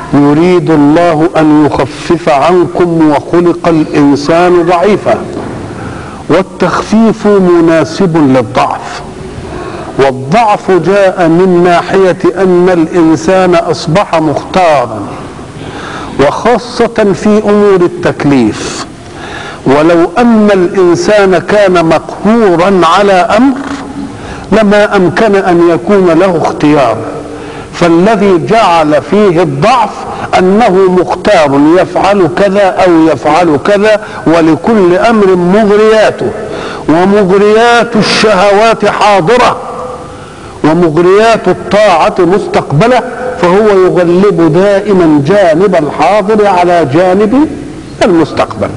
يريد الله ان يخفف عنكم وخلق الانسان ضعيفا والتخفيف مناسب للضعف والضعف جاء من ناحيه ان الانسان اصبح مختارا وخاصه في امور التكليف ولو ان الانسان كان مقهورا على امر لما امكن ان يكون له اختيار فالذي جعل فيه الضعف انه مختار يفعل كذا او يفعل كذا ولكل امر مغرياته ومغريات الشهوات حاضره ومغريات الطاعه مستقبله فهو يغلب دائما جانب الحاضر على جانب المستقبل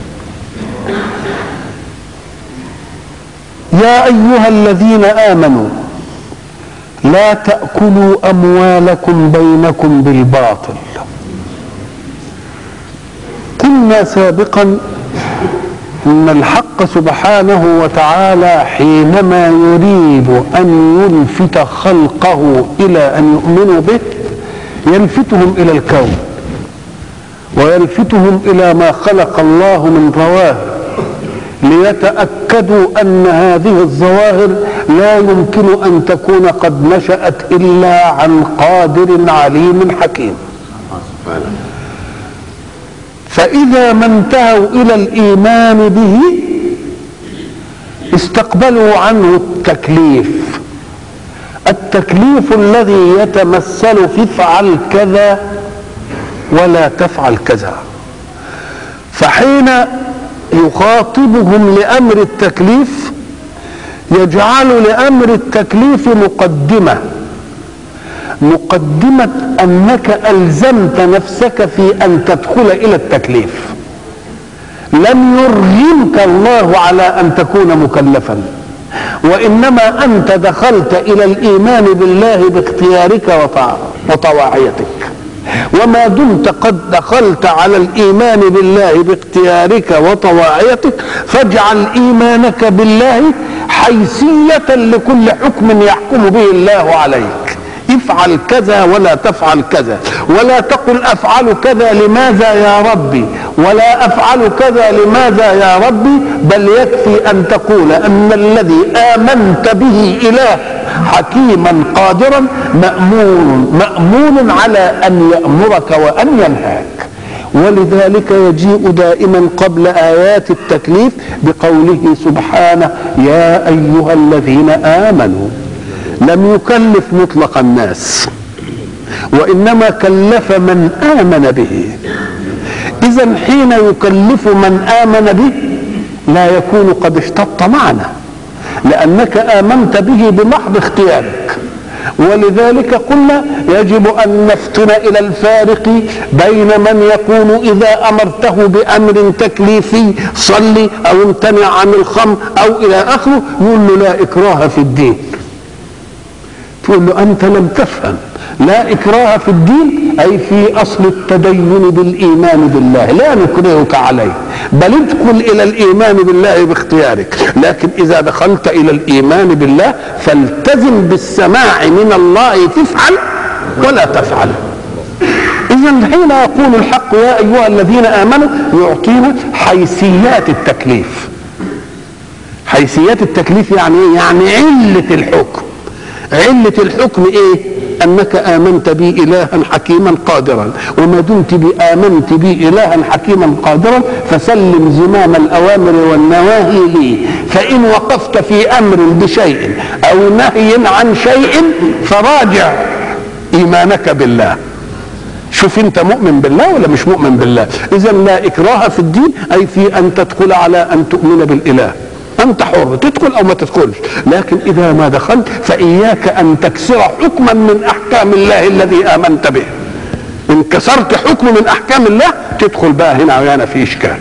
يا ايها الذين امنوا لا تاكلوا اموالكم بينكم بالباطل قلنا سابقا ان الحق سبحانه وتعالى حينما يريد ان يلفت خلقه الى ان يؤمنوا به يلفتهم الى الكون ويلفتهم الى ما خلق الله من ظواهر ليتاكدوا ان هذه الظواهر لا يمكن ان تكون قد نشات الا عن قادر عليم حكيم فاذا ما انتهوا الى الايمان به استقبلوا عنه التكليف التكليف الذي يتمثل في افعل كذا ولا تفعل كذا فحين يخاطبهم لامر التكليف يجعل لامر التكليف مقدمه مقدمه انك الزمت نفسك في ان تدخل الى التكليف لم يرغمك الله على ان تكون مكلفا وانما انت دخلت الى الايمان بالله باختيارك وطواعيتك وما دمت قد دخلت على الايمان بالله باختيارك وطواعيتك فاجعل ايمانك بالله حيثيه لكل حكم يحكم به الله عليك افعل كذا ولا تفعل كذا ولا تقل افعل كذا لماذا يا ربي ولا افعل كذا لماذا يا ربي بل يكفي ان تقول ان الذي امنت به اله حكيما قادرا مامون مامون على ان يامرك وان ينهاك ولذلك يجيء دائما قبل ايات التكليف بقوله سبحانه يا ايها الذين امنوا لم يكلف مطلق الناس وانما كلف من امن به اذا حين يكلف من امن به لا يكون قد اشتط معنا لانك امنت به بمحض اختيارك ولذلك قلنا يجب ان نفتن الى الفارق بين من يقول اذا امرته بامر تكليفي صلي او امتنع عن الخمر او الى اخره يقول له لا اكراه في الدين تقول له انت لم تفهم لا اكراه في الدين اي في اصل التدين بالايمان بالله لا نكرهك عليه بل ادخل الى الايمان بالله باختيارك لكن اذا دخلت الى الايمان بالله فالتزم بالسماع من الله تفعل ولا تفعل اذا حين يقول الحق يا ايها الذين امنوا يعطينا حيثيات التكليف حيثيات التكليف يعني ايه يعني عله الحكم علة الحكم ايه انك امنت بي الها حكيما قادرا وما دمت بي امنت بي الها حكيما قادرا فسلم زمام الاوامر والنواهي لي فان وقفت في امر بشيء او نهي عن شيء فراجع ايمانك بالله شوف انت مؤمن بالله ولا مش مؤمن بالله اذا لا اكراه في الدين اي في ان تدخل على ان تؤمن بالاله انت حر تدخل او ما تدخلش لكن اذا ما دخلت فاياك ان تكسر حكما من احكام الله الذي امنت به ان كسرت حكم من احكام الله تدخل بقى هنا وهنا في اشكال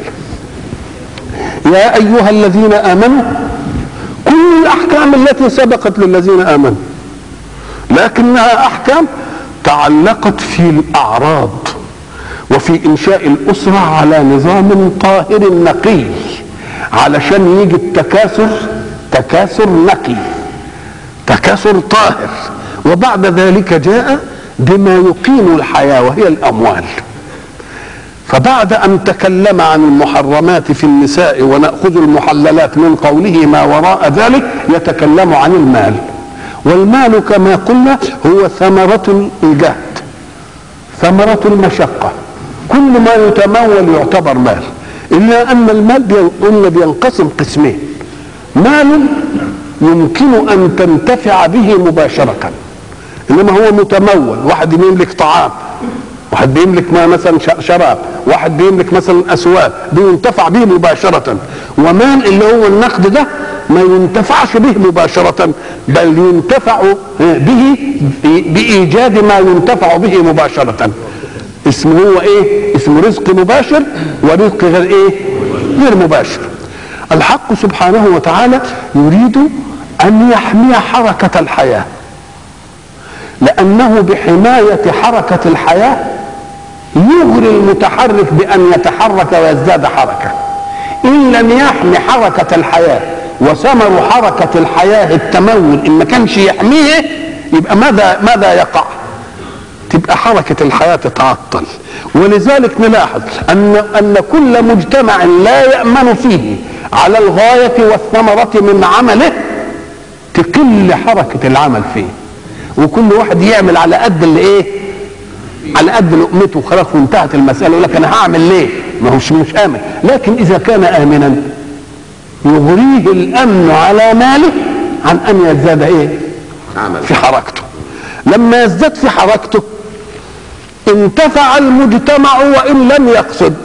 يا ايها الذين امنوا كل الاحكام التي سبقت للذين امنوا لكنها احكام تعلقت في الاعراض وفي انشاء الاسره على نظام طاهر نقي علشان يجي التكاثر تكاثر نقي تكاثر طاهر وبعد ذلك جاء بما يقيم الحياه وهي الاموال فبعد ان تكلم عن المحرمات في النساء وناخذ المحللات من قوله ما وراء ذلك يتكلم عن المال والمال كما قلنا هو ثمره الجهد ثمره المشقه كل ما يتمول يعتبر مال الا ان المال قلنا بينقسم قسمين مال يمكن ان تنتفع به مباشره انما هو متمول واحد يملك طعام واحد بيملك ما مثلا شراب واحد بيملك مثلا اسواق بينتفع به مباشره ومال اللي هو النقد ده ما ينتفعش به مباشرة بل ينتفع به بإيجاد ما ينتفع به مباشرة اسمه هو ايه اسمه رزق مباشر ورزق غير ايه غير مباشر الحق سبحانه وتعالى يريد ان يحمي حركة الحياة لانه بحماية حركة الحياة يغري المتحرك بان يتحرك ويزداد حركة ان لم يحمي حركة الحياة وثمر حركة الحياة التمول ان ما كانش يحميه يبقى ماذا ماذا يقع تبقى حركة الحياة تتعطل ولذلك نلاحظ أن أن كل مجتمع لا يأمن فيه على الغاية والثمرة من عمله تقل حركة العمل فيه وكل واحد يعمل على قد اللي ايه على قد لقمته خلاص وانتهت المسألة يقول لك أنا هعمل ليه ما هوش مش آمن لكن إذا كان آمنا يغريه الأمن على ماله عن أن يزداد ايه عمل في حركته لما يزداد في حركته انتفع المجتمع وان لم يقصد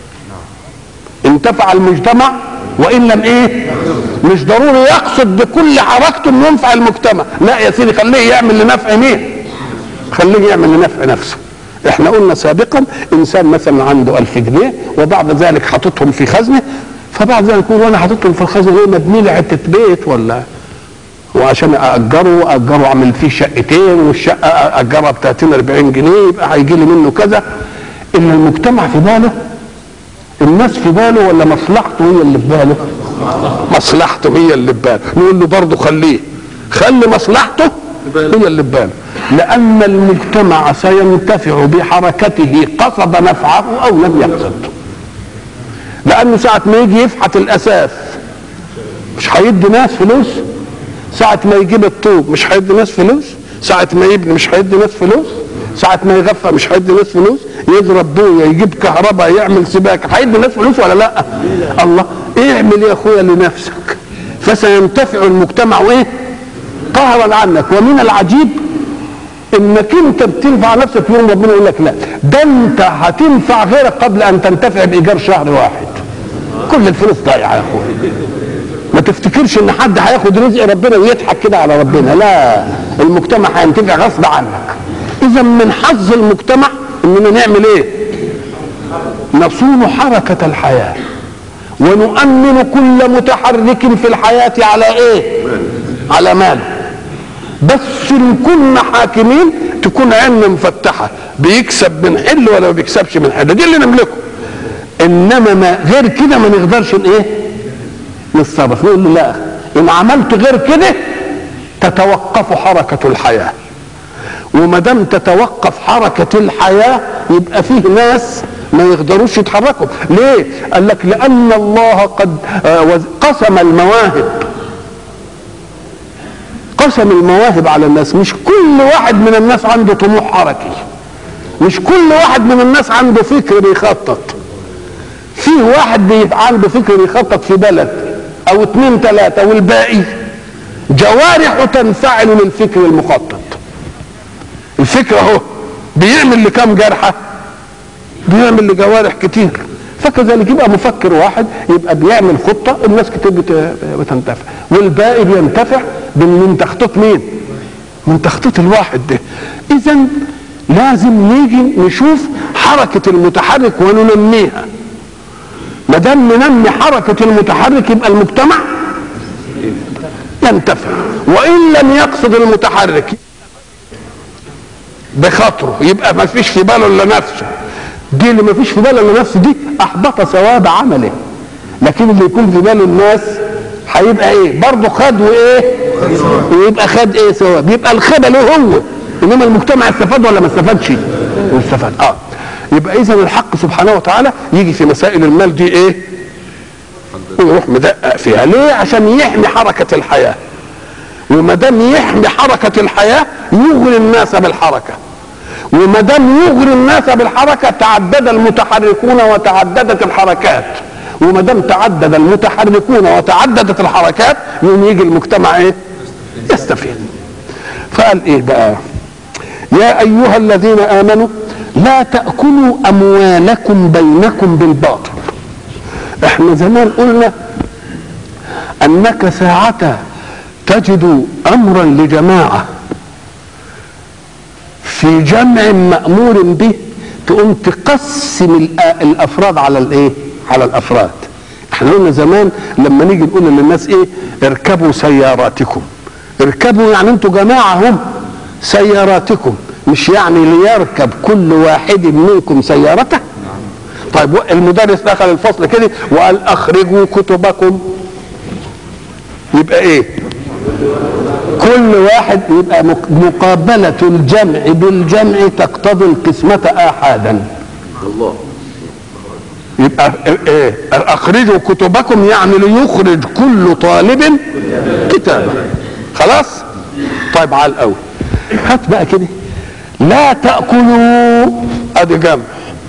انتفع المجتمع وان لم ايه مش ضروري يقصد بكل حركته انه ينفع المجتمع لا يا سيدي خليه يعمل لنفع مين خليه يعمل لنفع نفسه احنا قلنا سابقا انسان مثلا عنده ألف جنيه وبعد ذلك حاططهم في خزنه فبعد ذلك يقول وانا حاططهم في الخزنه ليه مبني لي حته بيت ولا وعشان اجره اجره اعمل فيه شقتين والشقه اجرها ب 30 40 جنيه يبقى هيجي لي منه كذا ان المجتمع في باله الناس في باله ولا مصلحته هي اللي في باله مصلحته هي اللي في باله نقول له برضه خليه خلي مصلحته هي اللي في باله لان المجتمع سينتفع بحركته قصد نفعه او لم يقصد لانه ساعه ما يجي يفحت الاساس مش هيدي ناس فلوس ساعة ما يجيب الطوب مش هيدي ناس فلوس ساعة ما يبني مش هيدي ناس فلوس ساعة ما يغفى مش هيدي ناس فلوس يضرب بويا يجيب كهرباء يعمل سباكة هيدي ناس فلوس ولا لا الله اعمل يا اخويا لنفسك فسينتفع المجتمع ايه قهرا عنك ومن العجيب انك انت بتنفع نفسك يوم ربنا يقول لك لا ده انت هتنفع غيرك قبل ان تنتفع بايجار شهر واحد كل الفلوس ضايعه يا اخويا ما تفتكرش ان حد هياخد رزق ربنا ويضحك كده على ربنا لا المجتمع هينتفع غصب عنك اذا من حظ المجتمع اننا نعمل ايه نصون حركة الحياة ونؤمن كل متحرك في الحياة على ايه على ماله بس ان كنا حاكمين تكون عيننا مفتحة بيكسب من حل ولا ما بيكسبش من حل دي اللي نملكه انما ما غير كده ما نقدرش ايه نتصرف يقول له لا ان عملت غير كده تتوقف حركة الحياة وما دام تتوقف حركة الحياة يبقى فيه ناس ما يقدروش يتحركوا ليه قال لك لأن الله قد قسم المواهب قسم المواهب على الناس مش كل واحد من الناس عنده طموح حركي مش كل واحد من الناس عنده فكر بيخطط فيه واحد بيبقى عنده فكر يخطط في بلد او اتنين تلاتة والباقي جوارح تنفعل للفكر المخطط الفكر اهو بيعمل لكم جرحة بيعمل لجوارح كتير فكذلك يبقى مفكر واحد يبقى بيعمل خطة الناس كتير بت- بتنتفع والباقي بينتفع من تخطيط مين من تخطيط الواحد ده اذا لازم نيجي نشوف حركة المتحرك وننميها ما دام ننمي حركة المتحرك يبقى المجتمع ينتفع وإن لم يقصد المتحرك بخاطره يبقى ما فيش في باله إلا نفسه دي اللي ما فيش في باله إلا نفسه دي أحبط ثواب عمله لكن اللي يكون في باله الناس هيبقى ايه برضه خد وايه ويبقى خد ايه ثواب يبقى الخيبه له هو انما المجتمع استفاد ولا ما استفادش استفاد اه يبقى اذا الحق سبحانه وتعالى يجي في مسائل المال دي ايه ويروح مدقق فيها ليه عشان يحمي حركه الحياه وما دام يحمي حركه الحياه يغري الناس بالحركه وما دام يغري الناس بالحركه تعدد المتحركون وتعددت الحركات وما دام تعدد المتحركون وتعددت الحركات يوم يجي المجتمع ايه يستفيد فقال ايه بقى يا ايها الذين امنوا لا تاكلوا اموالكم بينكم بالباطل احنا زمان قلنا انك ساعة تجد امرا لجماعة في جمع مأمور به تقوم تقسم الأ- الافراد على الايه على الافراد احنا قلنا زمان لما نيجي نقول للناس ايه اركبوا سياراتكم اركبوا يعني انتوا جماعة هم سياراتكم مش يعني ليركب كل واحد منكم سيارته طيب المدرس دخل الفصل كده وقال اخرجوا كتبكم يبقى ايه كل واحد يبقى مق- مقابلة الجمع بالجمع تقتضي القسمة آحادا الله يبقى ايه اخرجوا كتبكم يعني ليخرج كل طالب كتابه خلاص طيب على الاول هات بقى كده لا تاكلوا ادي جمع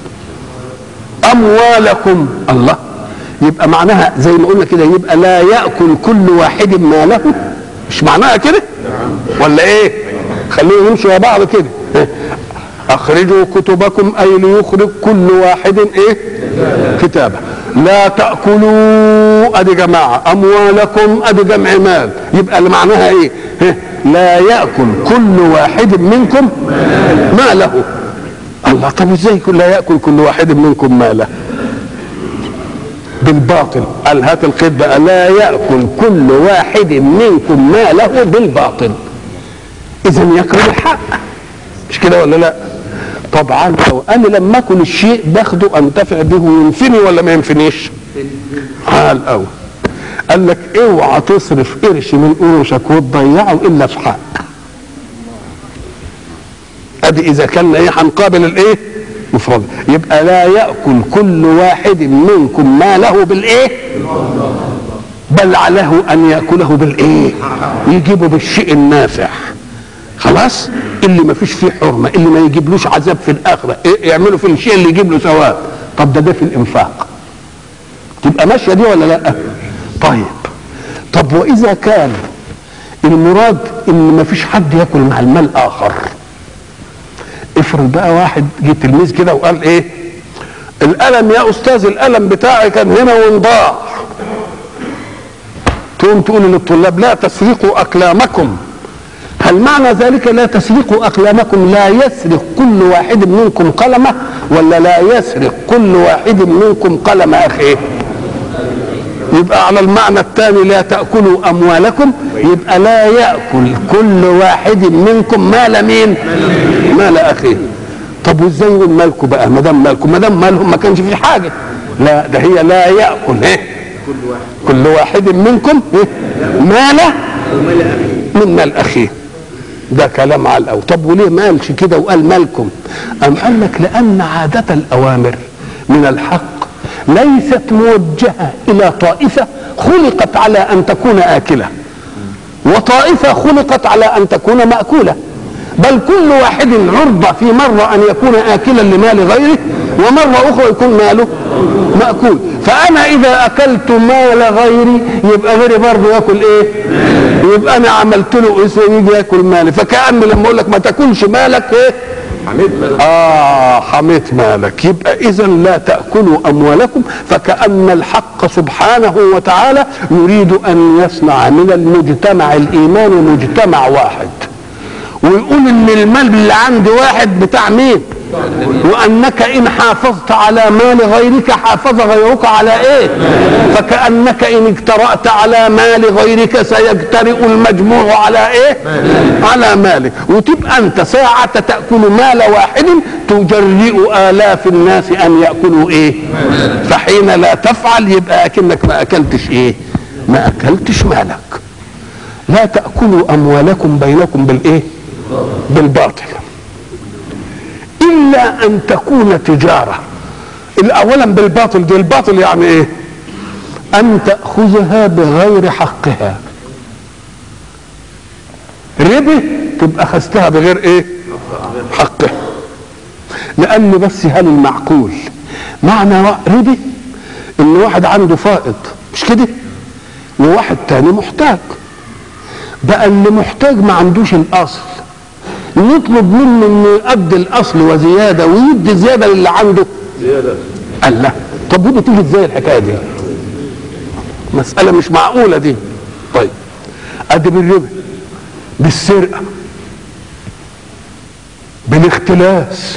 اموالكم الله يبقى معناها زي ما قلنا كده يبقى لا ياكل كل واحد ماله مش معناها كده ولا ايه خلينا نمشي مع بعض كده اخرجوا كتبكم اي ليخرج كل واحد ايه كتابه لا تاكلوا ادي جماعه اموالكم ادي جمع مال يبقى اللي معناها ايه ها؟ لا ياكل كل واحد منكم ماله الله طب ازاي يكون لا ياكل كل واحد منكم ماله بالباطل قال هات القيد بقى لا ياكل كل واحد منكم ماله بالباطل اذا يكره الحق مش كده ولا لا طبعا لو انا لما اكل الشيء باخده انتفع به وينفني ولا ما ينفنيش على الاول قال لك اوعى تصرف قرش من قروشك وتضيعه الا في حق ادي اذا كان ايه هنقابل الايه مفرد يبقى لا ياكل كل واحد منكم ماله بالايه بل عليه ان ياكله بالايه يجيبه بالشيء النافع خلاص اللي ما فيش فيه حرمه اللي ما يجيبلوش عذاب في الاخره إيه يعملوا في الشيء اللي يجيب له ثواب طب ده ده في الانفاق تبقى ماشيه دي ولا لا طيب طب واذا كان المراد ان ما فيش حد ياكل مع المال اخر افرض بقى واحد جه تلميذ كده وقال ايه القلم يا استاذ القلم بتاعي كان هنا وانضاع تقوم تقول للطلاب لا تسرقوا اقلامكم هل معنى ذلك لا تسرقوا اقلامكم لا يسرق كل واحد منكم قلمه ولا لا يسرق كل واحد منكم قلم اخيه يبقى على المعنى الثاني لا تاكلوا اموالكم يبقى لا ياكل كل واحد منكم مال مين مال اخيه طب وازاي يقول مالكم بقى ما دام مالكم ما دام مالهم ما كانش في حاجه لا ده هي لا ياكل ايه كل واحد منكم إيه؟ ماله من مال اخيه ده كلام على الاول طب وليه ما قالش كده وقال مالكم ام قال لك لان عاده الاوامر من الحق ليست موجهه الى طائفه خلقت على ان تكون اكله وطائفه خلقت على ان تكون ماكوله بل كل واحد عرضه في مره ان يكون اكلا لمال غيره ومره اخرى يكون ماله ماكول فانا اذا اكلت مال غيري يبقى غيري برضه ياكل ايه يبقى انا عملت له اسم يجي ياكل مالي فكأن لما اقول لك ما تاكلش مالك ايه حميد مالك آه حميت مالك يبقى إذا لا تأكلوا أموالكم فكأن الحق سبحانه وتعالى يريد أن يصنع من المجتمع الإيماني مجتمع واحد ويقول إن المال اللي عند واحد بتاع مين وأنك إن حافظت على مال غيرك حافظ غيرك على إيه فكأنك إن اجترأت على مال غيرك سيجترئ المجموع على إيه على مالك وتبقى أنت ساعة تأكل مال واحد تجرئ آلاف الناس أن يأكلوا إيه فحين لا تفعل يبقى أكنك ما أكلتش إيه ما أكلتش مالك لا تأكلوا أموالكم بينكم بالإيه بالباطل الا ان تكون تجاره اولا بالباطل دي الباطل يعني ايه ان تاخذها بغير حقها ربه تبقى اخذتها بغير ايه حقها لان بس هل المعقول معنى ربه ان واحد عنده فائض مش كده وواحد تاني محتاج بقى اللي محتاج ما عندوش الاصل نطلب منه انه يؤدي الاصل وزياده ويدي زياده للي عنده زيادة قال لا طب ودي تيجي ازاي الحكايه دي مساله مش معقوله دي طيب ادي بالربا بالسرقه بالاختلاس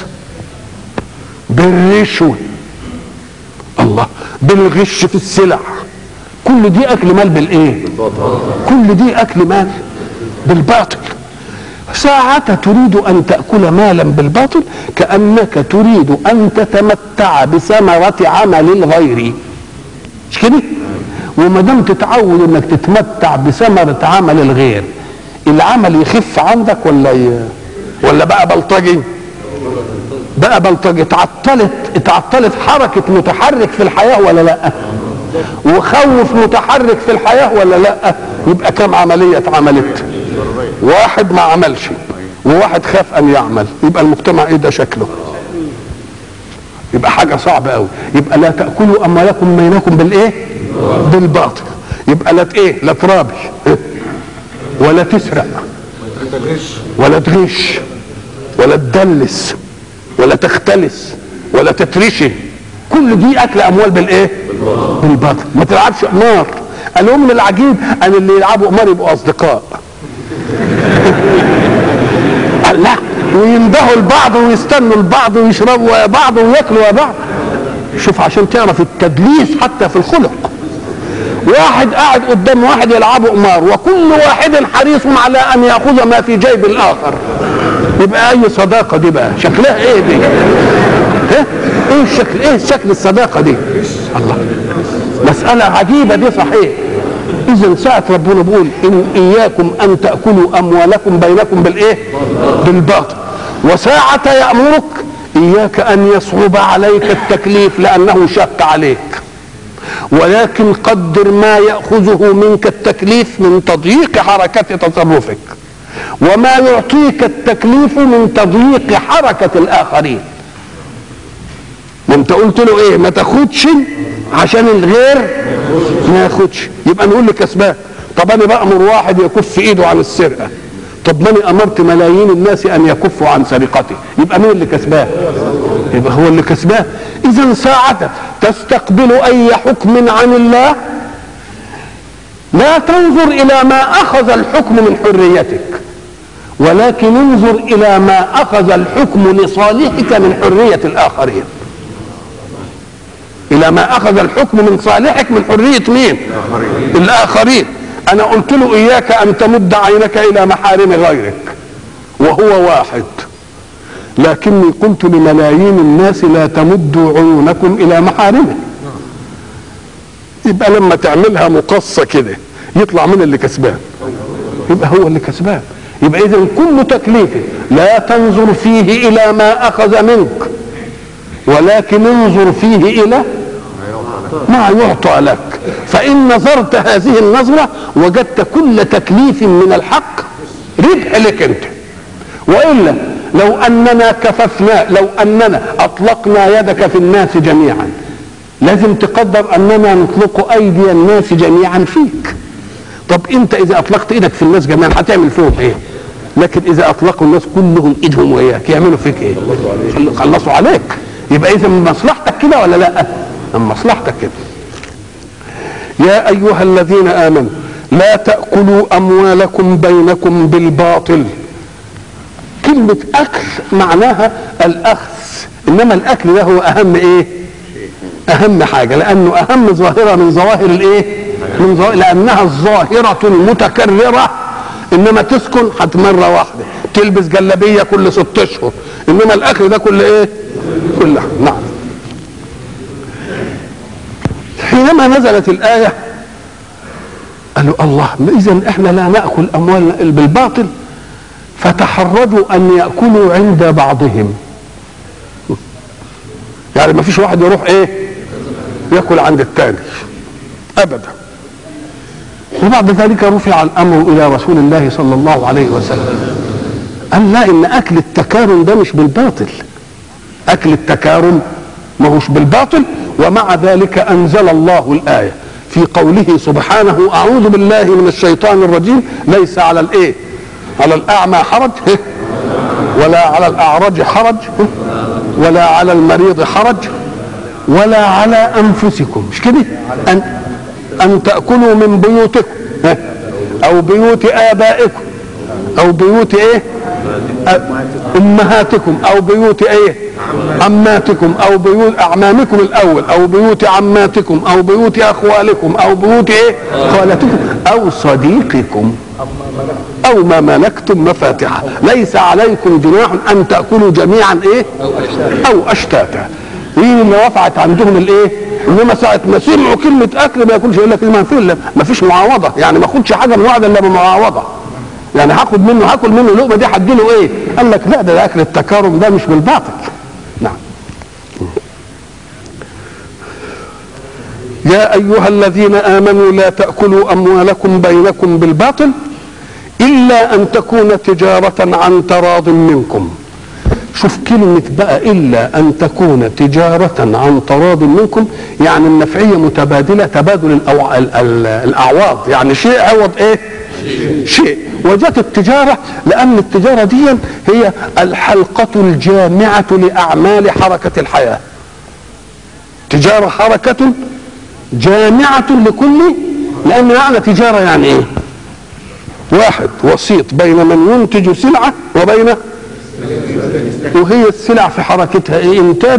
بالرشوه الله بالغش في السلع كل دي اكل مال بالايه كل دي اكل مال بالباطل ساعة تريد أن تأكل مالا بالباطل كأنك تريد أن تتمتع بثمرة عمل الغير مش كده؟ وما دام تتعود انك تتمتع بثمرة عمل الغير العمل يخف عندك ولا ي... ولا بقى بلطجي؟ بقى بلطجي اتعطلت اتعطلت حركة متحرك في الحياة ولا لا؟ وخوف متحرك في الحياة ولا لا؟ يبقى كم عملية اتعملت؟ واحد ما عملش وواحد خاف ان يعمل يبقى المجتمع ايه ده شكله يبقى حاجه صعبه قوي يبقى لا تاكلوا اموالكم بينكم بالايه بالباطل يبقى لا ايه لا ترابي ولا تسرق ولا تغش ولا تدلس ولا تختلس ولا تترشي كل دي اكل اموال بالايه بالباطل ما تلعبش قمار قالوا من العجيب ان اللي يلعبوا قمار يبقوا اصدقاء قال لا ويندهوا لبعض ويستنوا لبعض ويشربوا ويا بعض وياكلوا ويا بعض شوف عشان تعرف التدليس حتى في الخلق واحد قاعد قدام واحد يلعبوا قمار وكل واحد حريص على ان ياخذ ما في جيب الاخر يبقى اي صداقه دي بقى شكلها ايه دي ايه ايه الشكل ايه شكل الصداقه دي الله مساله عجيبه دي صحيح اذا ساعه ربنا بيقول ان اياكم ان تاكلوا اموالكم بينكم بالايه بالباطل وساعه يامرك اياك ان يصعب عليك التكليف لانه شق عليك ولكن قدر ما ياخذه منك التكليف من تضييق حركه تصرفك وما يعطيك التكليف من تضييق حركه الاخرين ما انت قلت له ايه ما تاخدش عشان الغير ما ياخدش يبقى نقول لكسبان طب انا بامر واحد يكف ايده عن السرقه طب ما انا امرت ملايين الناس ان يكفوا عن سرقته يبقى مين اللي كسبان يبقى هو اللي كسبان اذا ساعة تستقبل اي حكم عن الله لا تنظر الى ما اخذ الحكم من حريتك ولكن انظر الى ما اخذ الحكم لصالحك من حريه الاخرين الى ما اخذ الحكم من صالحك من حريه مين الاخرين انا قلت له اياك ان تمد عينك الى محارم غيرك وهو واحد لكني قلت لملايين الناس لا تمدوا عيونكم الى محارمه يبقى لما تعملها مقصه كده يطلع من اللي كسبان يبقى هو اللي كسبان يبقى اذا كل تكليف لا تنظر فيه الى ما اخذ منك ولكن انظر فيه الى ما يعطى لك فان نظرت هذه النظره وجدت كل تكليف من الحق ربح لك انت والا لو اننا كففنا لو اننا اطلقنا يدك في الناس جميعا لازم تقدر اننا نطلق ايدي الناس جميعا فيك طب انت اذا اطلقت ايدك في الناس جميعا هتعمل فيهم ايه لكن اذا اطلقوا الناس كلهم ايدهم وياك يعملوا فيك ايه خلصوا عليك يبقى اذا من مصلحتك كده ولا لا من مصلحتك كده يا ايها الذين امنوا لا تاكلوا اموالكم بينكم بالباطل كلمه اكل معناها الاخذ انما الاكل ده هو اهم ايه اهم حاجه لانه اهم ظاهره من ظواهر الايه من ظواهر لانها الظاهره المتكرره انما تسكن حت مره واحده تلبس جلابيه كل ست اشهر انما الاكل ده كل ايه كل نعم حينما نزلت الايه قالوا الله اذا احنا لا ناكل اموالنا بالباطل فتحرجوا ان ياكلوا عند بعضهم يعني ما فيش واحد يروح ايه ياكل عند الثاني ابدا وبعد ذلك رفع الامر الى رسول الله صلى الله عليه وسلم قال لا ان اكل التكارم ده مش بالباطل اكل التكارم ما هوش بالباطل ومع ذلك انزل الله الايه في قوله سبحانه اعوذ بالله من الشيطان الرجيم ليس على الايه على الاعمى حرج ولا على الاعرج حرج ولا على المريض حرج ولا على انفسكم مش كده ان ان تاكلوا من بيوتكم او بيوت ابائكم او بيوت ايه امهاتكم او بيوت ايه عماتكم او بيوت اعمامكم الاول او بيوت عماتكم او بيوت اخوالكم او بيوت ايه خالتكم او صديقكم او ما ملكتم مفاتحه ليس عليكم جناح ان تاكلوا جميعا ايه او اشتاتا مين اللي رفعت عندهم الايه انما ساعه ما سمعوا كلمه اكل ما ياكلش يقول لك ما في ما فيش معاوضه يعني ما اخدش حاجه من وعد الا بمعاوضه يعني هاخد منه هاكل منه لقمه دي هديله ايه؟ قال لك لا ده اكل التكارم ده مش بالباطل. نعم. يا ايها الذين امنوا لا تاكلوا اموالكم بينكم بالباطل الا ان تكون تجاره عن تراض منكم. شوف كلمة بقى إلا أن تكون تجارة عن تراض منكم يعني النفعية متبادلة تبادل الأوع... ال... ال... الأعواض يعني شيء عوض إيه؟ شيء وجدت التجارة لأن التجارة دي هي الحلقة الجامعة لأعمال حركة الحياة تجارة حركة جامعة لكل لأن معنى تجارة يعني إيه واحد وسيط بين من ينتج سلعة وبين وهي السلع في حركتها إيه إنتاج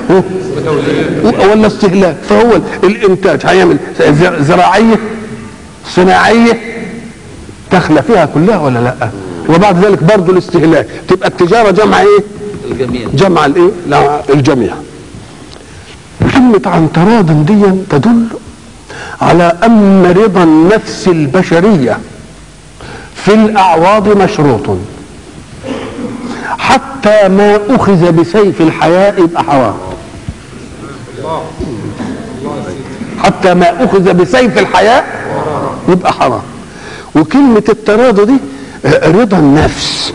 ولا استهلاك فهو الإنتاج هيعمل زراعية صناعية داخله فيها كلها ولا لا وبعد ذلك برضه الاستهلاك تبقى التجاره جمع ايه الجميع جمع الايه لا الجميع كلمة عن تراض دي تدل على أن رضا النفس البشرية في الأعواض مشروط حتى ما أخذ بسيف الحياة يبقى حرام حتى ما أخذ بسيف الحياة يبقى حرام وكلمة التراضي دي رضا النفس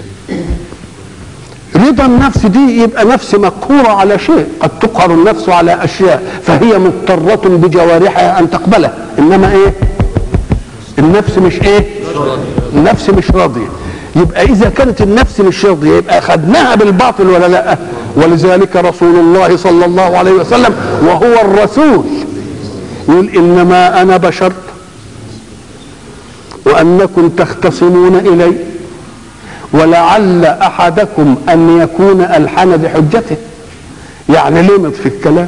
رضا النفس دي يبقى نفس مقهورة على شيء قد تقهر النفس على أشياء فهي مضطرة بجوارحها أن تقبلها إنما إيه النفس مش إيه النفس مش راضية يبقى إذا كانت النفس مش راضية يبقى أخذناها بالباطل ولا لا ولذلك رسول الله صلى الله عليه وسلم وهو الرسول يقول إنما أنا بشر وأنكم تختصمون إلي ولعل أحدكم أن يكون ألحن بحجته يعني لمط في الكلام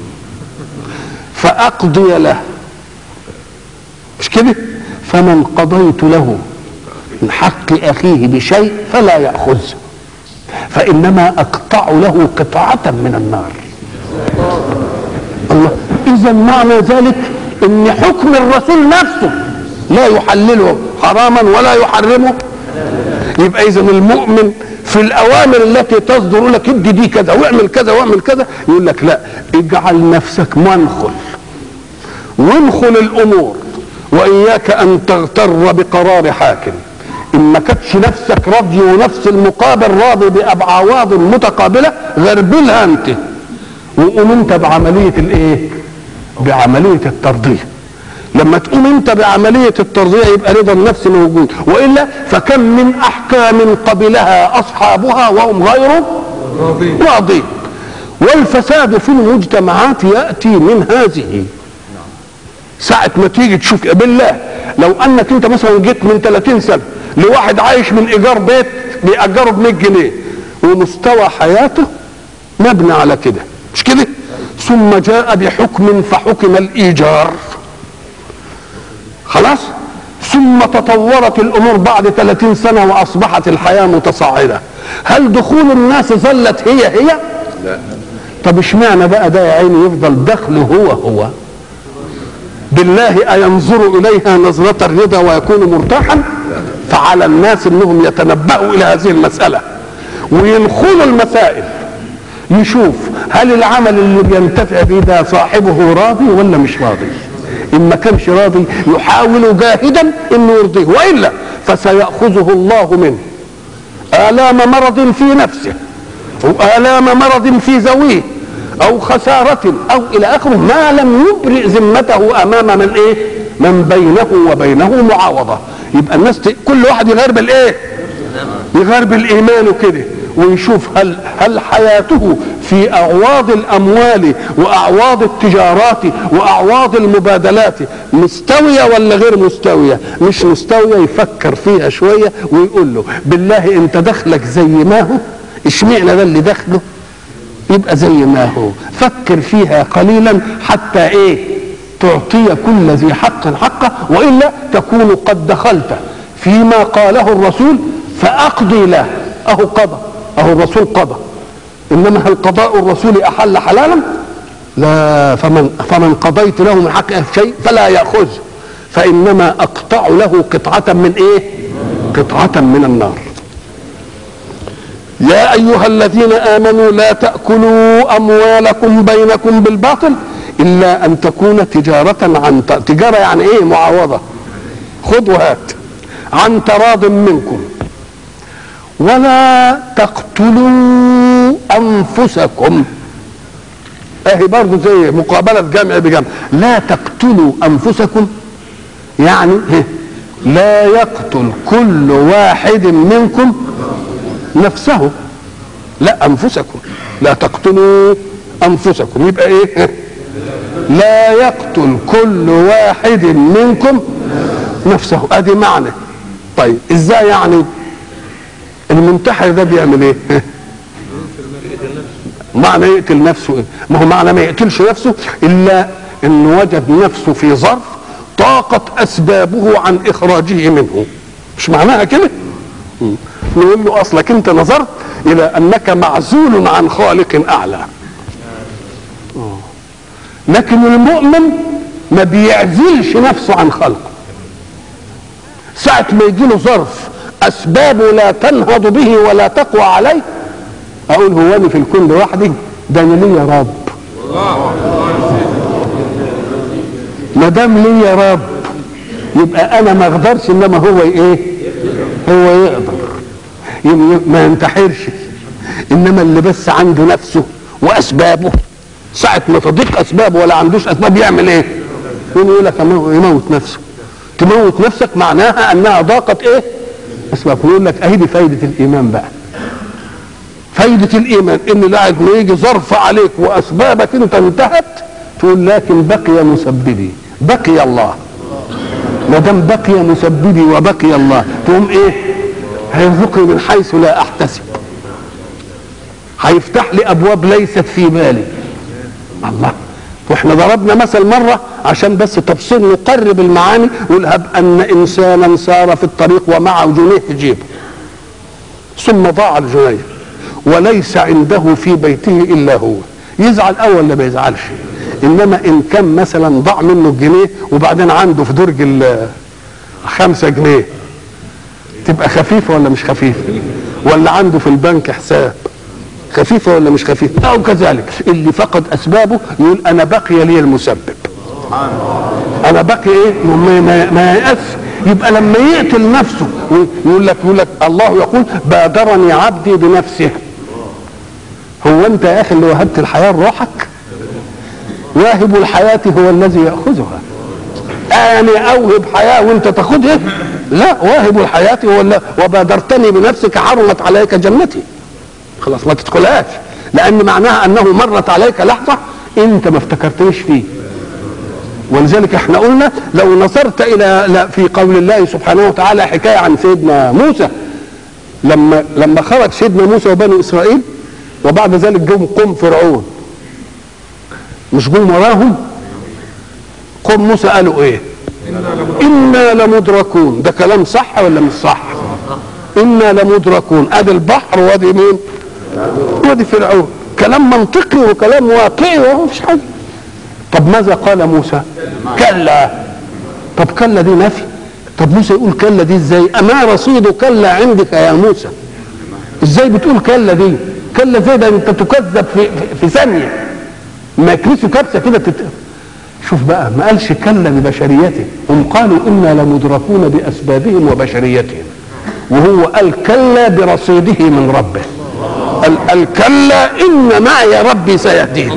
فأقضي له مش كده فمن قضيت له من حق أخيه بشيء فلا يأخذ فإنما أقطع له قطعة من النار الله إذا معنى ذلك أن حكم الرسول نفسه لا يحلله حراما ولا يحرمه يبقى اذا المؤمن في الاوامر التي تصدر لك ادي دي كذا واعمل كذا واعمل كذا يقول لك لا اجعل نفسك منخل وانخل الامور واياك ان تغتر بقرار حاكم ان ما كانتش نفسك راضيه ونفس المقابل راضي باعواض متقابله غربلها انت وقوم انت بعمليه الايه؟ بعمليه الترضيه لما تقوم انت بعملية الترضية يبقى رضا النفس موجود وإلا فكم من أحكام قبلها أصحابها وهم غير راضين والفساد في المجتمعات يأتي من هذه ساعة ما تيجي تشوف بالله لو أنك أنت مثلا جيت من 30 سنة لواحد عايش من إيجار بيت بيأجره ب 100 جنيه ومستوى حياته مبني على كده مش كده ثم جاء بحكم فحكم الإيجار خلاص ثم تطورت الامور بعد 30 سنه واصبحت الحياه متصاعده هل دخول الناس ظلت هي هي لا طب اشمعنى بقى ده يا عيني يفضل دخله هو هو بالله أينظر إليها نظرة الرضا ويكون مرتاحا فعلى الناس انهم يتنبهوا الى هذه المساله وينخلوا المسائل يشوف هل العمل اللي بينتفع به ده صاحبه راضي ولا مش راضي ان ما كانش راضي يحاول جاهدا انه يرضيه والا فسيأخذه الله منه آلام مرض في نفسه أو آلام مرض في ذويه أو خسارة أو إلى آخره ما لم يبرئ ذمته أمام من إيه؟ من بينه وبينه معاوضة يبقى الناس ت... كل واحد يغير بالإيه؟ يغير بالإيمان وكده ويشوف هل هل حياته في اعواض الاموال واعواض التجارات واعواض المبادلات مستويه ولا غير مستويه مش مستويه يفكر فيها شويه ويقول له بالله انت دخلك زي ما هو اشمعنى ده اللي دخله يبقى زي ما هو فكر فيها قليلا حتى ايه تعطي كل ذي حق حقه والا تكون قد دخلت فيما قاله الرسول فاقضي له اهو قضى اهو الرسول قضى انما هل قضاء الرسول احل حلالا لا فمن فمن قضيت له من حق شيء فلا ياخذ فانما اقطع له قطعه من ايه قطعه من النار يا ايها الذين امنوا لا تاكلوا اموالكم بينكم بالباطل الا ان تكون تجاره عن تجاره يعني ايه معاوضه خذ وهات عن تراض منكم ولا تقتلوا انفسكم اهي برضه زي مقابله جمع بجمع لا تقتلوا انفسكم يعني لا يقتل كل واحد منكم نفسه لا انفسكم لا تقتلوا انفسكم يبقى ايه لا يقتل كل واحد منكم نفسه ادي معنى طيب ازاي يعني المنتحر ده بيعمل ايه معنى يقتل نفسه ايه ما هو معنى ما يقتلش نفسه الا انه وجد نفسه في ظرف طاقت اسبابه عن اخراجه منه مش معناها كده نقول له اصلك انت نظرت الى انك معزول عن خالق اعلى لكن المؤمن ما بيعزلش نفسه عن خلقه ساعة ما يجي له ظرف أسبابه لا تنهض به ولا تقوى عليه أقول هو أنا في الكون لوحدي ده أنا ليا رب ما دام ليا رب يبقى أنا ما أقدرش إنما هو إيه؟ هو يقدر يبقى ما ينتحرش إنما اللي بس عنده نفسه وأسبابه ساعة ما تضيق أسبابه ولا عندوش أسباب يعمل إيه؟ يقول لك يموت نفسه تموت نفسك معناها انها ضاقت ايه اسباب يقول لك اهي دي فايده الايمان بقى فايده الايمان ان لاعب ما يجي ظرف عليك واسبابك انت انتهت تقول لكن بقي مسببي بقي الله ما دام بقي مسببي وبقي الله تقوم ايه هيرزقني من حيث لا احتسب هيفتح لي ابواب ليست في بالي الله واحنا ضربنا مثل مرة عشان بس تفصيل نقرب المعاني ونهب أن إنسانا سار في الطريق ومعه جنيه في جيبه ثم ضاع الجنيه وليس عنده في بيته إلا هو يزعل أول ولا ما يزعلش إنما إن كان مثلا ضاع منه الجنيه وبعدين عنده في درج خمسة جنيه تبقى خفيفة ولا مش خفيفة ولا عنده في البنك حساب خفيفة ولا مش خفيفة أو كذلك اللي فقد أسبابه يقول أنا بقي لي المسبب أنا بقي إيه ما, ما, ما يأس يبقى لما يقتل نفسه يقول لك يقول لك الله يقول بادرني عبدي بنفسه هو أنت يا أخي اللي وهبت الحياة لروحك واهب الحياة هو الذي يأخذها أنا أوهب حياة وأنت تاخدها لا واهب الحياة هو اللي وبادرتني بنفسك حرمت عليك جنتي خلاص ما تدخلهاش لان معناها انه مرت عليك لحظه انت ما افتكرتنيش فيه ولذلك احنا قلنا لو نظرت الى في قول الله سبحانه وتعالى حكايه عن سيدنا موسى لما لما خرج سيدنا موسى وبنو اسرائيل وبعد ذلك جم قوم فرعون مش جم وراهم قوم موسى قالوا ايه انا لمدركون ده كلام صح ولا مش صح انا لمدركون ادي البحر وادي مين وادي فرعون كلام منطقي وكلام واقعي وما فيش حاجه طب ماذا قال موسى كلا طب كلا دي نفي طب موسى يقول كلا دي ازاي اما رصيد كلا عندك يا موسى ازاي بتقول كلا دي كلا زي ده انت تكذب في, في, في ثانيه ما يكرسوا كبسه كده تت... شوف بقى ما قالش كلا ببشريته هم قالوا انا لمدركون باسبابهم وبشريتهم وهو قال كلا برصيده من ربه قال قال كلا ان معي ربي سيهدين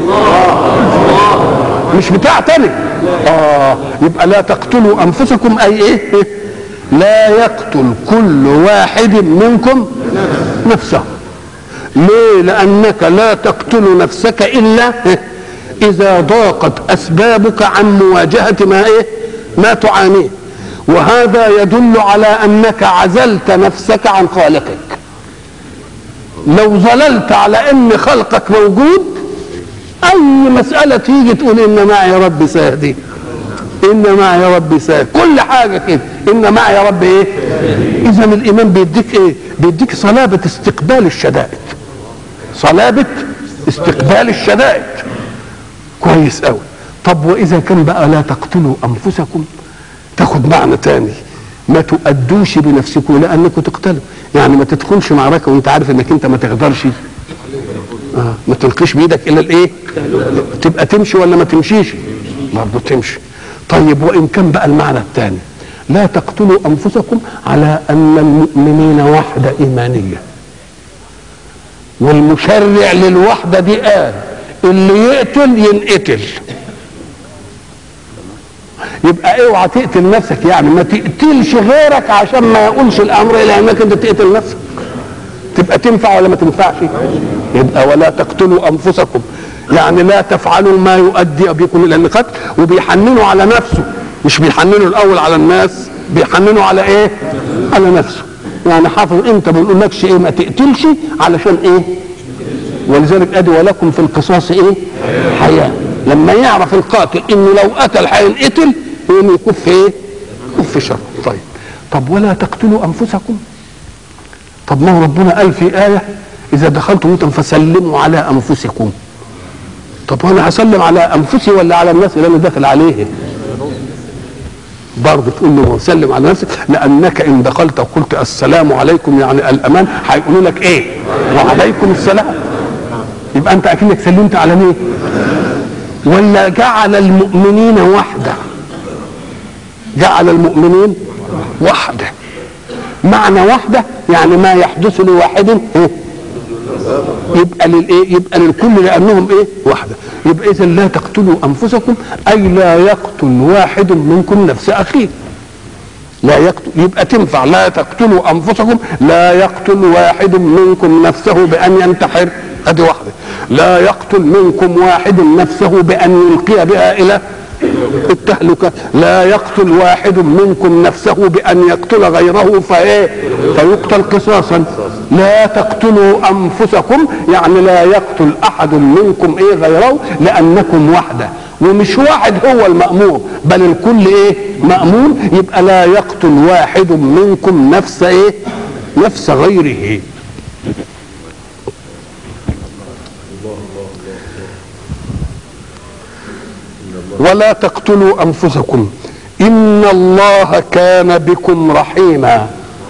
مش بتاع تاني اه يبقى لا تقتلوا انفسكم اي ايه لا يقتل كل واحد منكم نفسه ليه لانك لا تقتل نفسك الا اذا ضاقت اسبابك عن مواجهه ما ايه ما تعانيه وهذا يدل على انك عزلت نفسك عن خالقك لو ظللت على ان خلقك موجود اي مساله تيجي تقول ان معي ربي سيهدين ان معي ربي سيهدين كل حاجه كده ان معي ربي ايه اذا الايمان بيديك ايه بيديك صلابه استقبال الشدائد صلابه استقبال الشدائد كويس قوي طب واذا كان بقى لا تقتلوا انفسكم تاخد معنى تاني ما تؤدوش بنفسكم لانكم تقتلوا يعني ما تدخلش معركه وانت عارف انك انت ما تقدرش آه. ما تلقيش بايدك الى الايه تبقى تمشي ولا ما تمشيش برضه تمشي طيب وان كان بقى المعنى الثاني لا تقتلوا انفسكم على ان المؤمنين وحده ايمانيه والمشرع للوحده دي قال اللي يقتل ينقتل يبقى اوعى تقتل نفسك يعني ما تقتلش غيرك عشان ما يقولش الامر الى انك انت تقتل نفسك تبقى تنفع ولا ما تنفعش يبقى ولا تقتلوا انفسكم يعني لا تفعلوا ما يؤدي بكم الى القتل وبيحننوا على نفسه مش بيحننوا الاول على الناس بيحننوا على ايه على نفسه يعني حافظ انت ما بنقولكش ايه ما تقتلش علشان ايه ولذلك ادي ولكم في القصاص ايه حياه لما يعرف القاتل انه لو قتل هينقتل يقوم يكف ايه يكف شر طيب طب ولا تقتلوا انفسكم طب ما هو ربنا قال في آية إذا دخلتم بيوتا فسلموا على أنفسكم طب وأنا هسلم على أنفسي ولا على الناس اللي أنا داخل عليه برضه تقول له سلم على نفسك لأنك إن دخلت وقلت السلام عليكم يعني الأمان هيقولوا لك إيه وعليكم السلام يبقى أنت أكنك سلمت على مين ولا جعل المؤمنين وحده جعل المؤمنين وحده معنى وحده يعني ما يحدث لواحد إيه؟ يبقى للايه يبقى للكل لانهم ايه وحده يبقى اذا لا تقتلوا انفسكم اي لا يقتل واحد منكم نفس اخيه لا يقتل يبقى تنفع لا تقتلوا انفسكم لا يقتل واحد منكم نفسه بان ينتحر ادي واحده لا يقتل منكم واحد نفسه بان يلقي بها الى التهلكة لا يقتل واحد منكم نفسه بأن يقتل غيره فإيه فيقتل قصاصا لا تقتلوا أنفسكم يعني لا يقتل أحد منكم إيه غيره لأنكم وحده ومش واحد هو المأمور بل الكل إيه مأمور يبقى لا يقتل واحد منكم نفس إيه نفس غيره ولا تقتلوا انفسكم ان الله كان بكم رحيما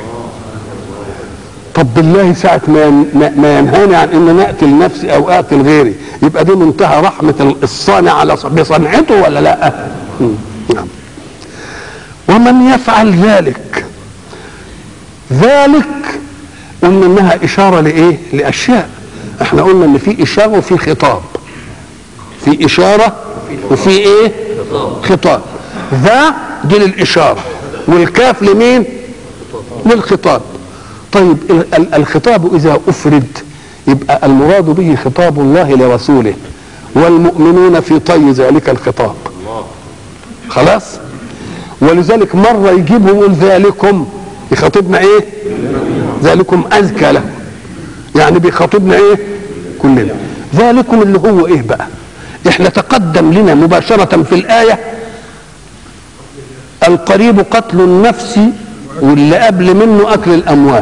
طب بالله ساعة ما ما ينهاني عن ان انا اقتل نفسي او اقتل غيري يبقى دي منتهى رحمة الصانع على بصنعته ولا لا؟ نعم. ومن يفعل ذلك ذلك قلنا انها اشارة لايه؟ لاشياء احنا قلنا ان في اشارة وفي خطاب في اشارة وفي ايه خطاب ذا دي للاشاره والكاف لمين للخطاب طيب الخطاب اذا افرد يبقى المراد به خطاب الله لرسوله والمؤمنون في طي ذلك الخطاب خلاص ولذلك مرة يجيبهم يقول ذلكم يخاطبنا ايه ذلكم أزكى له يعني بيخاطبنا ايه كلنا ذلكم اللي هو ايه بقى احنا تقدم لنا مباشرة في الآية القريب قتل النفس واللي قبل منه أكل الأموال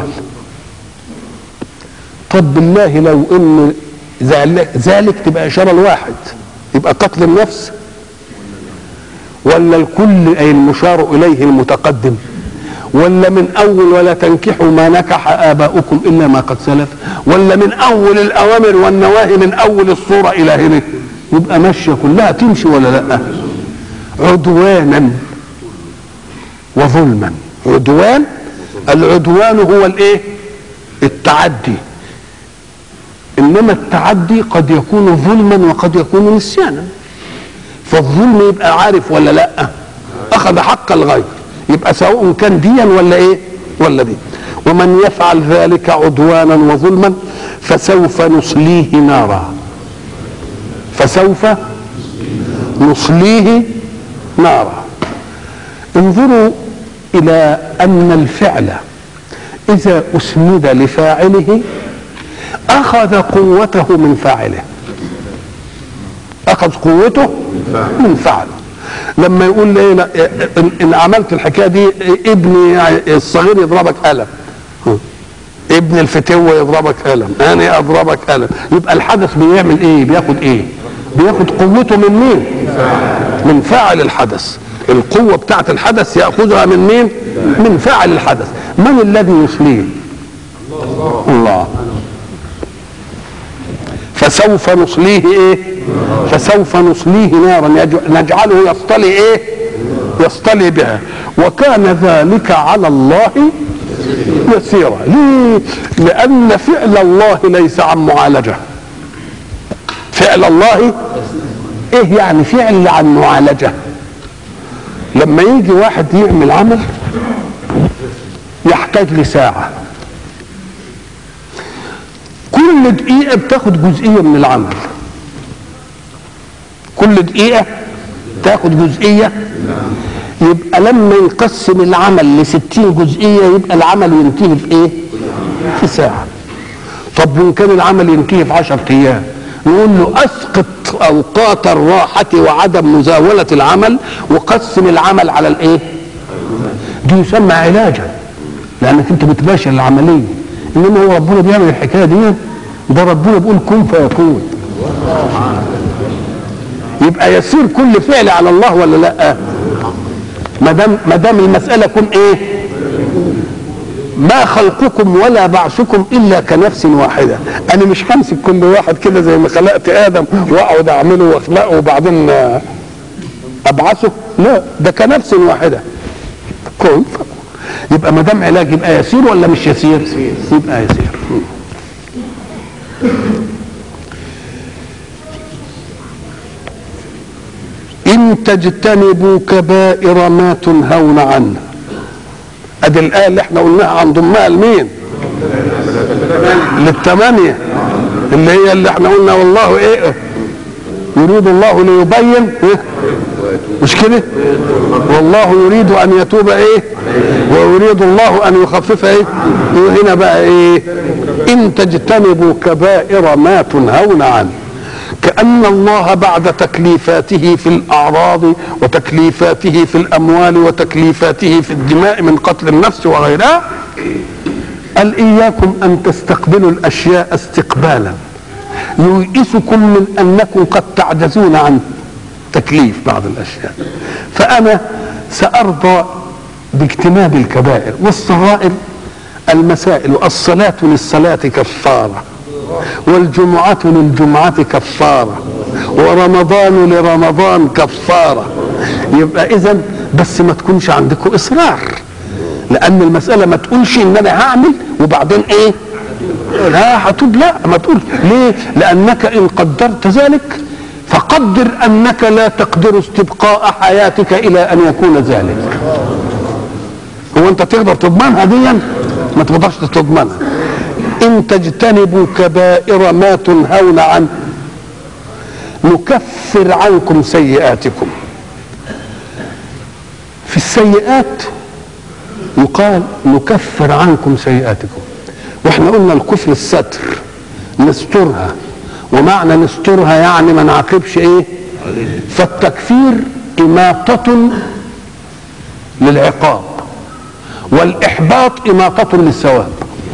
طب بالله لو ان ذلك تبقى إشارة الواحد يبقى قتل النفس ولا الكل أي المشار إليه المتقدم ولا من اول ولا تنكحوا ما نكح اباؤكم الا ما قد سلف ولا من اول الاوامر والنواهي من اول الصوره الى هنا يبقى ماشيه كلها تمشي ولا لا عدوانا وظلما عدوان العدوان هو الايه التعدي انما التعدي قد يكون ظلما وقد يكون نسيانا فالظلم يبقى عارف ولا لا اخذ حق الغير يبقى سواء كان ديا ولا ايه ولا دي ومن يفعل ذلك عدوانا وظلما فسوف نصليه نارا فسوف نصليه نارا انظروا الى ان الفعل اذا اسند لفاعله اخذ قوته من فاعله اخذ قوته من فاعله لما يقول لي لا إن, ان عملت الحكايه دي ابني الصغير يضربك قلم ابن الفتوه يضربك قلم انا اضربك قلم يبقى الحدث بيعمل ايه بياخد ايه بياخد قوته من مين من فاعل الحدث القوه بتاعت الحدث ياخذها من مين من فاعل الحدث من الذي يصليه الله فسوف نصليه ايه فسوف نصليه نارا يج- نجعله يصطلي ايه يصطلي بها وكان ذلك على الله يسيرا ليه لان فعل الله ليس عن معالجه فعل الله ايه يعني فعل عن معالجه لما يجي واحد يعمل عمل يحتاج لساعه كل دقيقة بتاخد جزئية من العمل كل دقيقة تاخد جزئية يبقى لما يقسم العمل لستين جزئية يبقى العمل ينتهي في ايه في ساعة طب وان كان العمل ينتهي في عشر ايام نقول له اسقط اوقات الراحة وعدم مزاولة العمل وقسم العمل على الايه دي يسمى علاجا لانك انت بتباشر العمليه انما هو ربنا بيعمل الحكايه دي ده ربنا بيقول كن فيكون يبقى يسير كل فعل على الله ولا لا ما دام ما دام المساله كن ايه ما خلقكم ولا بعثكم الا كنفس واحده انا مش همسك كل واحد كده زي ما خلقت ادم واقعد اعمله واخلقه وبعدين آه، ابعثه لا ده كنفس واحده كن فيكون. يبقى ما دام علاج يبقى يسير ولا مش يسير؟ يبقى يسير إن تجتنبوا كبائر ما تنهون عنه ادي الآية اللي احنا قلناها عن ضمها لمين؟ للثمانية اللي هي اللي احنا قلنا والله ايه يريد الله ليبين إيه؟ مش كده والله يريد ان يتوب ايه ويريد الله ان يخفف ايه هنا بقى ايه ان تجتنبوا كبائر ما تنهون عنه كأن الله بعد تكليفاته في الأعراض وتكليفاته في الأموال وتكليفاته في الدماء من قتل النفس وغيرها قال إياكم أن تستقبلوا الأشياء استقبالا ييئسكم من أنكم قد تعجزون عن تكليف بعض الاشياء فانا سارضى باجتناب الكبائر والصغائر المسائل الصلاة للصلاة كفارة والجمعة للجمعة كفارة ورمضان لرمضان كفارة يبقى إذا بس ما تكونش عندكم إصرار لأن المسألة ما تقولش إن أنا هعمل وبعدين إيه لا هتوب لا ما تقول ليه لأنك إن قدرت ذلك فقدر انك لا تقدر استبقاء حياتك الى ان يكون ذلك هو انت تقدر تضمنها ديا ما تقدرش تضمنها ان تجتنبوا كبائر ما تنهون عنه نكفر عنكم سيئاتكم في السيئات يقال نكفر عنكم سيئاتكم واحنا قلنا الكفر الستر نسترها ومعنى نسترها يعني ما نعاقبش ايه فالتكفير إماطة للعقاب والإحباط إماطة للثواب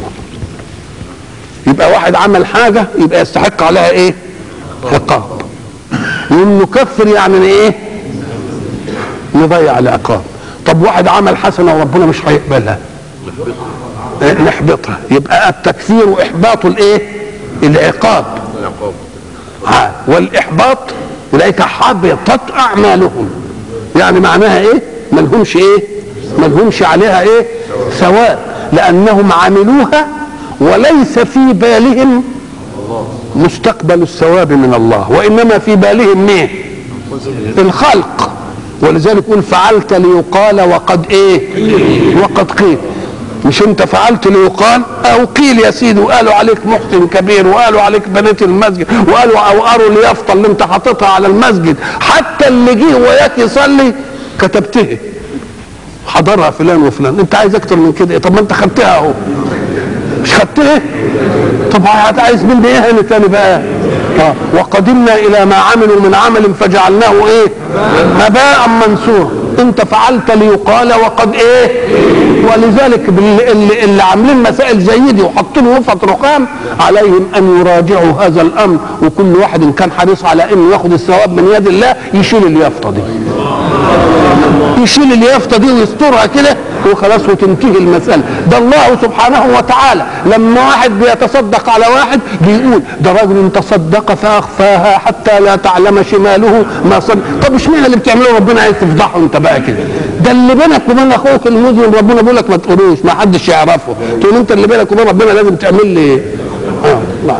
يبقى واحد عمل حاجة يبقى يستحق عليها ايه عقاب نكفر يعني ايه نضيع العقاب طب واحد عمل حسنه وربنا مش هيقبلها آه، نحبطها يبقى التكفير احباط الايه العقاب العقاب ها، والاحباط اولئك حبطت اعمالهم يعني معناها ايه ملهمش ايه ملهمش عليها ايه ثواب لانهم عملوها وليس في بالهم مستقبل الثواب من الله وانما في بالهم مين الخلق ولذلك يقول فعلت ليقال وقد ايه وقد قيل مش انت فعلت ليقال او قيل يا سيدي وقالوا عليك محسن كبير وقالوا عليك بنيت المسجد وقالوا او قروا اليافطه اللي انت حاططها على المسجد حتى اللي جه وياك يصلي كتبته حضرها فلان وفلان انت عايز اكتر من كده إيه؟ طب ما انت خدتها اهو مش خدتها طب عايز مني ايه هنا تاني بقى آه. وقدمنا الى ما عملوا من عمل فجعلناه ايه هباء منثورا انت فعلت ليقال وقد ايه ولذلك بال- اللي, اللي عاملين مسائل زي دي وحاطين وفة رقام عليهم ان يراجعوا هذا الامر وكل واحد إن كان حريص على انه ياخد الثواب من يد الله يشيل اليافطه دي يشيل اليافطه دي ويسترها كده وخلاص وتنتهي المساله ده الله سبحانه وتعالى لما واحد بيتصدق على واحد بيقول ده رجل تصدق فاخفاها حتى لا تعلم شماله ما صد طب اشمعنى اللي بتعمله ربنا عايز تفضحه انت بقى كده ده اللي بينك وبين اخوك المذنب ربنا بيقول لك ما تقولوش ما حدش يعرفه تقول انت اللي بينك وبين ربنا لازم تعمل لي ايه اه لا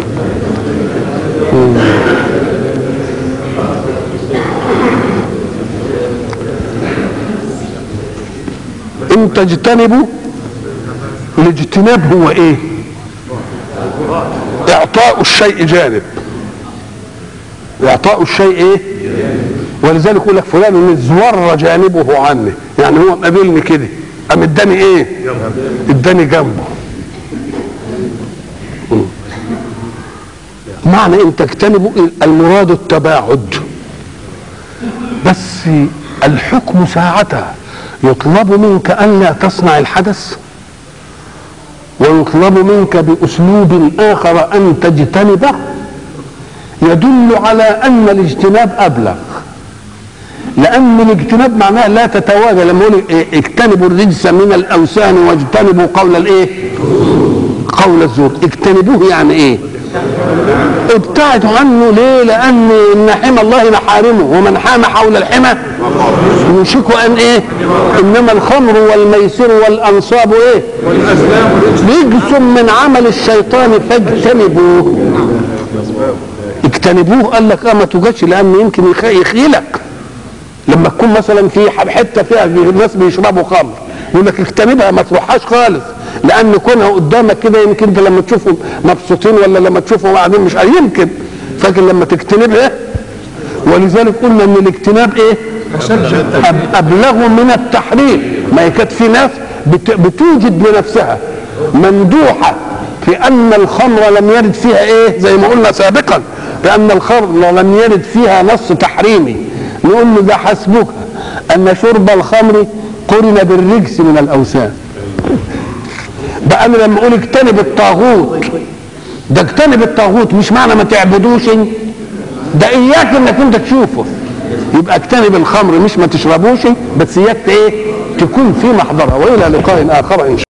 ان تجتنبوا الاجتناب هو ايه اعطاء الشيء جانب اعطاء الشيء ايه ولذلك يقول لك فلان ان زور جانبه عني يعني هو مقابلني كده قام اداني ايه اداني جنبه معنى ان تجتنبوا المراد التباعد بس الحكم ساعتها يطلب منك ألا تصنع الحدث ويطلب منك بأسلوب آخر أن تجتنبه يدل على أن الاجتناب أبلغ لأن الاجتناب معناه لا تتواجه لما يقول إيه اجتنبوا الرجس من الأوثان واجتنبوا قول الإيه؟ قول الزور اجتنبوه يعني إيه؟ ابتعدوا عنه ليه؟ لأن إن حمى الله محارمه ومن حام حول الحمى يوشك أن إيه؟ إنما الخمر والميسر والأنصاب إيه؟ رجس من عمل الشيطان فاجتنبوه اجتنبوه قال لك اه ما توجدش لان يمكن يخ- يخيلك لما تكون مثلا في ح- حته فيها بي- الناس بيشربوا خمر يقول لك اجتنبها ما تروحهاش خالص لان كونها قدامك كده يمكن انت لما تشوفهم مبسوطين ولا لما تشوفهم قاعدين مش عارف- يمكن لكن لما تجتنبها ولذلك قلنا ان الاجتناب ايه؟ أب- ابلغ من التحريم ما هي كانت في ناس بت- بتوجد لنفسها مندوحه في ان الخمر لم يرد فيها ايه زي ما قلنا سابقا بان الخمر لم يرد فيها نص تحريمي نقول له ده حسبك ان شرب الخمر قرن بالرجس من الاوثان بقى انا لما اقول اجتنب الطاغوت ده اجتنب الطاغوت مش معنى ما تعبدوش ده اياك انك انت تشوفه يبقى اجتنب الخمر مش ما تشربوش بس اياك ايه تكون في محضرها والى لقاء اخر ان شاء الله